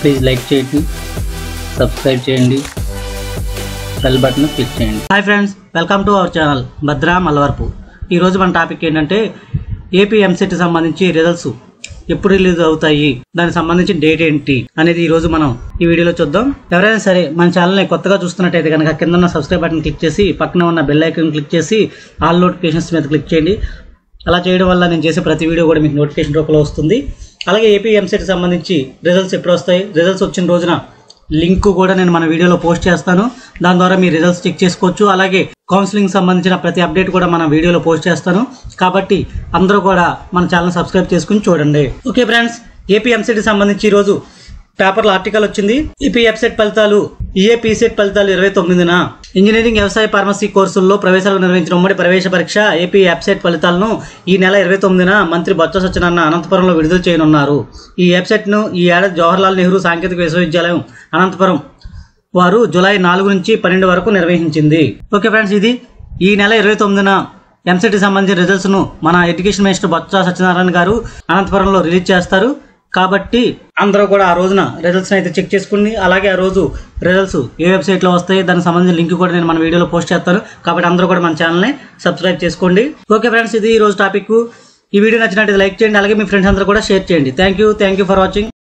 please like చేయండి subscribe చేయండి bell button click చేయండి hi friends welcome to our channel Bhadra Malavarapu ఈరోజు మన టాపిక్ ఏంటంటే ఏపీ ఎంసెట్ సంబంధించి రిజల్ట్స్ ఎప్పుడు రిలీజ్ అవుతాయి దానికి సంబంధించి డేట్ ఏంటి అనేది ఈ రోజు మనం ఈ వీడియోలో చూద్దాం ఎవరైనా సరే మన ఛానల్ని కొత్తగా చూస్తున్నట్టయితే కనుక కింద ఉన్న సబ్స్క్రైబ్ బటన్ క్లిక్ చేసి పక్కన ఉన్న బెల్ ఐకాన్ క్లిక్ చేసి ఆల్ నోటిఫికేషన్స్ మీద క్లిక్ చేయండి అలా చేయడం వల్ల నేను చేసే ప్రతి వీడియో కూడా మీకు నోటిఫికేషన్ రూపంలో వస్తుంది అలాగే ఏపీ ఎంసెట్ సంబంధించి రిజల్ట్స్ ఎప్పుడు వస్తాయి రిజల్ట్స్ వచ్చిన రోజున లింక్ కూడా నేను మన వీడియోలో పోస్ట్ చేస్తాను దాని ద్వారా మీ రిజల్ట్స్ చెక్ చేసుకోవచ్చు అలాగే కౌన్సిలింగ్ సంబంధించిన ప్రతి అప్డేట్ కూడా మన వీడియోలో పోస్ట్ చేస్తాను కాబట్టి అందరూ కూడా మన ఛానల్ సబ్స్క్రైబ్ చేసుకుని చూడండి ఓకే ఫ్రెండ్స్ ఏపీ ఎంసెట్ సంబంధించి ఈరోజు పేపర్లో ఆర్టికల్ వచ్చింది ఈపీ వెబ్సైట్ ఫలితాలు ఈఏపీ సెట్ ఫలితాలు ఇరవై తొమ్మిదిన ఇంజనీరింగ్ వ్యవసాయ ఫార్మసీ కోర్సుల్లో ప్రవేశాలకు నిర్వహించిన ఉమ్మడి ప్రవేశ పరీక్ష ఏపీ వెబ్సైట్ ఫలితాలను ఈ నెల ఇరవై తొమ్మిదిన మంత్రి బొత్స సత్యనారాయణ అనంతపురంలో విడుదల చేయనున్నారు ఈ వెబ్సైట్ను ఈ ఏడాది జవహర్లాల్ నెహ్రూ సాంకేతిక విశ్వవిద్యాలయం అనంతపురం వారు జూలై నాలుగు నుంచి పన్నెండు వరకు నిర్వహించింది ఓకే ఫ్రెండ్స్ ఇది ఈ నెల ఇరవై తొమ్మిదిన ఎంసెట్ సంబంధించిన రిజల్ట్స్ను మన ఎడ్యుకేషన్ మినిస్టర్ బొత్స సత్యనారాయణ గారు అనంతపురంలో రిలీజ్ చేస్తారు కాబట్టి అందరూ కూడా ఆ రోజున రిజల్ట్స్ అయితే చెక్ చేసుకుని అలాగే ఆ రోజు రిజల్ట్స్ ఏ వెబ్సైట్లో వస్తాయి దానికి సంబంధించిన లింక్ కూడా నేను మన వీడియోలో పోస్ట్ చేస్తాను కాబట్టి అందరూ కూడా మన ఛానల్ని సబ్స్క్రైబ్ చేసుకోండి ఓకే ఫ్రెండ్స్ ఇది ఈ రోజు టాపిక్ ఈ వీడియో నచ్చినట్టు లైక్ చేయండి అలాగే మీ ఫ్రెండ్స్ అందరూ కూడా షేర్ చేయండి thank you thank you for watching